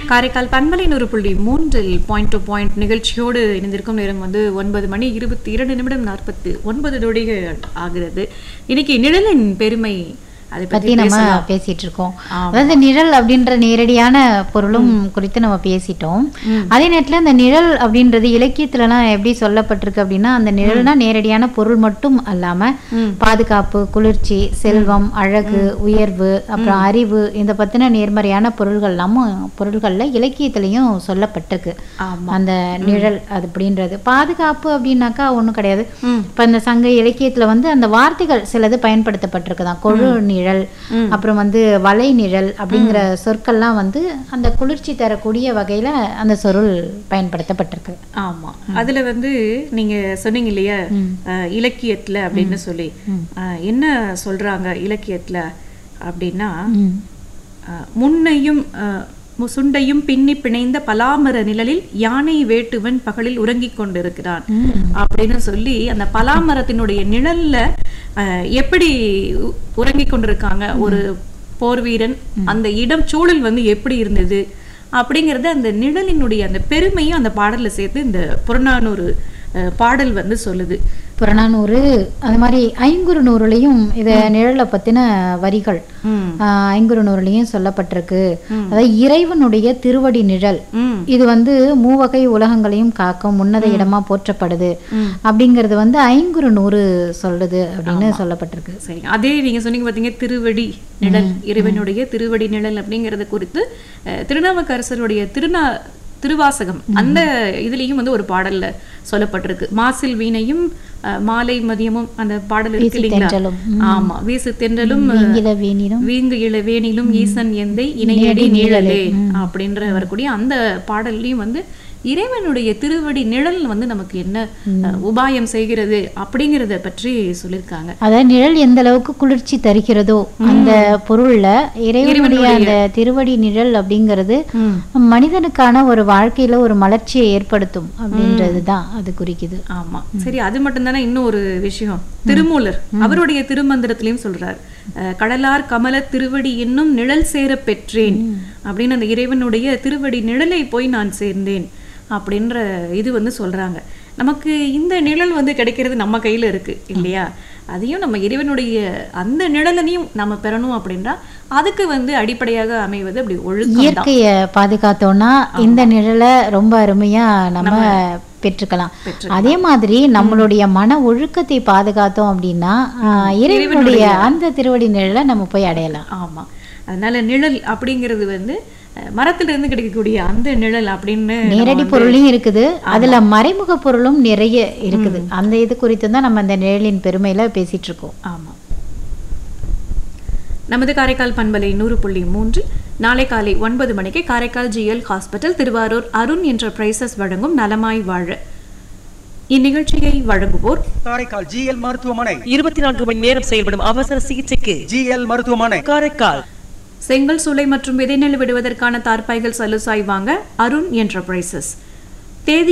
காரைக்கால் பண்பலை நூறு புள்ளி மூன்றில் பாயிண்ட் டு பாயிண்ட் நிகழ்ச்சியோடு இணைந்திருக்கும் நேரம் வந்து ஒன்பது மணி இருபத்தி இரண்டு நிமிடம் நாற்பத்து ஒன்பது நொடிகள் ஆகிறது இன்னைக்கு நிழலின் பெருமை அதை பத்தி பத்தி நம்ம பேசலாம் பேசிட்டு இருக்கோம் ஆமா. அதாவது நிழல் அப்படின்ற நேரடியான பொருளும் குறித்து நம்ம பேசிட்டோம் அதே நேரத்துல இந்த நிழல் அப்படின்றது இலக்கியத்துலலாம் எப்படி சொல்லப்பட்டிருக்கு அப்படின்னா அந்த நிழல்னா நேரடியான பொருள் மட்டும் அல்லாம ம். பாதுகாப்பு குளிர்ச்சி செல்வம் அழகு உயர்வு அப்புறம் அறிவு இந்த பத்தின நேர்மறையான பொருள்கள் எல்லாமும் பொருள்கள்ல இலக்கியத்திலையும் சொல்லப்பட்டிருக்கு ஆமா அந்த நிழல் அது அப்படின்றது பாதுகாப்பு அப்படின்னாக்கா ஒண்ணும் கிடையாது ம். இப்ப இந்த சங்க இலக்கியத்துல வந்து அந்த வார்த்தைகள் சிலது பயன்படுத்தப்பட்டிருக்குதான் கொழு நிழல் அப்புறம் வந்து வலை நிழல் அப்படிங்கிற சொற்கள்லாம் வந்து அந்த குளிர்ச்சி தரக்கூடிய வகையில அந்த சொருள் பயன்படுத்தப்பட்டிருக்கு ஆமா அதுல வந்து நீங்க சொன்னீங்க இல்லையா அஹ், இலக்கியத்துல அப்படின்னு சொல்லி அஹ், என்ன சொல்றாங்க இலக்கியத்துல அப்படின்னா ம். அஹ், முன்னையும் அஹ், மு- சுண்டையும் பின்னி பிணைந்த பலாமர நிழலில் யானை வேட்டுவன் பகலில் உறங்கிக் கொண்டிருக்கிறான் அப்படின்னு சொல்லி அந்த பலாமரத்தினுடைய நிழல்ல அஹ், எப்படி உ- உறங்கிக் கொண்டிருக்காங்க ஒரு போர் வீரன் அந்த இடம் சூழல் வந்து எப்படி இருந்தது அப்படிங்கறத அந்த நிழலினுடைய அந்த பெருமையும் அந்த பாடல்ல சேர்த்து இந்த புறநானூறு அஹ், பாடல் வந்து சொல்லுது புறநானூறு அது மாதிரி ஐங்குறு நூறுலையும் இத நிழலை பத்தின வரிகள் ம் ஆஹ் ஐங்குறு நூறுலையும் சொல்லப்பட்டிருக்கு அதாவது இறைவனுடைய திருவடி நிழல் ம் இது வந்து மூவகை உலகங்களையும் காக்கும் உன்னத இடமா போற்றப்படுது அப்படிங்கிறது வந்து ஐங்குறு நூறு சொல்லுது அப்படின்னு சொல்லப்பட்டிருக்கு சரி அதே நீங்க சொன்னீங்க பாத்தீங்க திருவடி நிழல் இறைவனுடைய திருவடி நிழல் அப்படிங்கறது குறித்து அஹ், திருநாவுக்கரசருடைய திருநா திருவாசகம் அந்த இதுலயும் வந்து ஒரு பாடல்ல சொல்லப்பட்டிருக்கு மாசில் வீணையும் அஹ், மாலை மதியமும் அந்த பாடல் இருக்கு இல்லைங்களா தென்றலும். ஆமா வீசு தென்றலும் வீங்கில வேணிலும் வீங்கு இளவேனிலும் ஈசன் எந்தை இணையடி நீழலே அப்படின்ற வரக்கூடிய அந்த பாடல்லையும் வந்து இறைவனுடைய திருவடி நிழல் வந்து நமக்கு என்ன அஹ், உபாயம் செய்கிறது அப்படிங்கறத பற்றி சொல்லியிருக்காங்க அதாவது நிழல் எந்த அளவுக்கு குளிர்ச்சி தருகிறதோ அந்த பொருள்ல இறைவனுடைய அந்த திருவடி நிழல் அப்படிங்கிறது மனிதனுக்கான ஒரு வாழ்க்கையில ஒரு மலர்ச்சியை ஏற்படுத்தும் அப்படின்றது தான் அது குறிக்குது ஆமா சரி அது மட்டும்தானே இன்னும் ஒரு விஷயம் திருமூலர் அவருடைய திருமந்திரத்திலையும் சொல்றார் அஹ், கடலார் கமல திருவடி என்னும் நிழல் சேர பெற்றேன் அப்படின்னு அந்த இறைவனுடைய திருவடி நிழலை போய் நான் சேர்ந்தேன் அப்படின்ற இது வந்து சொல்றாங்க நமக்கு இந்த நிழல் வந்து கிடைக்கிறது நம்ம கையில இருக்கு இல்லையா அதையும் நம்ம இறைவனுடைய அந்த நிழலையும் நம்ம பெறணும் அப்படின்னா அதுக்கு வந்து அடிப்படையாக அமைவது அப்படி ஒழுக்கம் தான் இயற்கையை பாதுகாத்தோம்னா இந்த நிழலை ரொம்ப அருமையா நம்ம பெற்றுக்கலாம் அதே மாதிரி நம்மளுடைய மன ஒழுக்கத்தை பாதுகாத்தோம் அப்படின்னா ஆஹ், இறைவனுடைய அந்த திருவடி நிழலை நம்ம போய் அடையலாம் ஆமா அதனால நிழல் அப்படிங்கிறது வந்து அஹ், மரத்துல இருந்து கிடைக்கக்கூடிய அந்த நிழல் அப்படின்னு நேரடி பொருளையும் இருக்குது அதுல மறைமுக பொருளும் நிறைய இருக்குது அந்த இது குறித்து தான் நம்ம அந்த நிழலின் பெருமையில பேசிட்டு இருக்கோம் ஆமா நமது காரைக்கால் பண்பலை நூறு புள்ளி மூன்று நாளை காலை ஒன்பது மணிக்கு Karaikal G L hospital Thiruvarur Arun enterprises வழங்கும் நலமாய் வாழ இந்நிகழ்ச்சியை வழங்குவோர் காரைக்கால் ஜிஎல் மருத்துவமனை இருபத்தி நான்கு மணி நேரம் செயல்படும் அவசர சிகிச்சைக்கு ஜிஎல் மருத்துவமனை காரைக்கால் செங்கல் சூளை மற்றும் விதைநெல் விடுவதற்கான தார்பாய்கள் சலுசாய் வாங்க அருண் என்டர்பிரைசஸ் தேதி